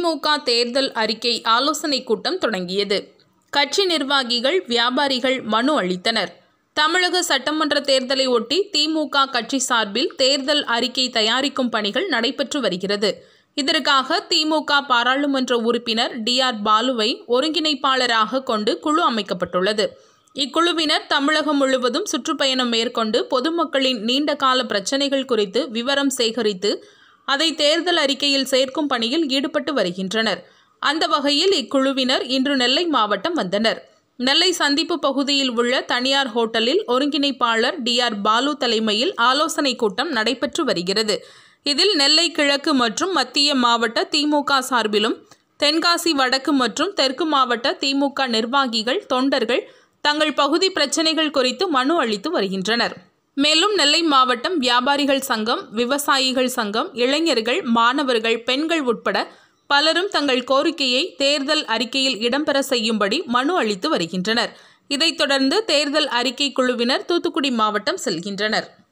திமுக தேர்தல் அறிக்கை ஆலோசனைக் கூட்டம் தொடங்கியது கட்சி நிர்வாகிகள் வியாபாரிகள் மனு அளித்தனர் தமிழக சட்டமன்ற தேர்தலை ஒட்டி திமுக கட்சி சார்பில் தேர்தல் அறிக்கை தயாரிக்கும் பணிகள் நடைபெற்று வருகிறது இதற்காக திமுக பாராளுமன்ற உறுப்பினர் டி ஆர் பாலுவை ஒருங்கிணைப்பாளராக கொண்டு குழு அமைக்கப்பட்டுள்ளது இக்குழுவினர் தமிழகம் முழுவதும் சுற்றுப்பயணம் மேற்கொண்டு பொதுமக்களின் நீண்டகால பிரச்சினைகள் குறித்து விவரம் சேகரித்து அதை தேர்தல் அறிக்கையில் சேர்க்கும் பணியில் ஈடுபட்டு வருகின்றனர் அந்த வகையில் இக்குழுவினர் இன்று நெல்லை மாவட்டம் வந்தனர் நெல்லை சந்திப்பு பகுதியில் உள்ள தனியார் ஹோட்டலில் ஒருங்கிணைப்பாளர் டி ஆர் பாலு தலைமையில் ஆலோசனைக் கூட்டம் நடைபெற்று வருகிறது இதில் நெல்லை கிழக்கு மற்றும் மத்திய மாவட்ட திமுக சார்பிலும் தென்காசி வடக்கு மற்றும் தெற்கு மாவட்ட திமுக நிர்வாகிகள் தொண்டர்கள் தங்கள் பகுதி பிரச்சினைகள் குறித்து மனு அளித்து வருகின்றனர் மேலும் நெல்லை மாவட்டம் வியாபாரிகள் சங்கம் விவசாயிகள் சங்கம் இளைஞர்கள் மாணவர்கள் பெண்கள் உட்பட பலரும் தங்கள் கோரிக்கையை தேர்தல் அறிக்கையில் இடம்பெற செய்யும்படி மனு அளித்து வருகின்றனர் இதைத் தொடர்ந்து தேர்தல் அறிக்கை குழுவினர் தூத்துக்குடி மாவட்டம் செல்கின்றனர்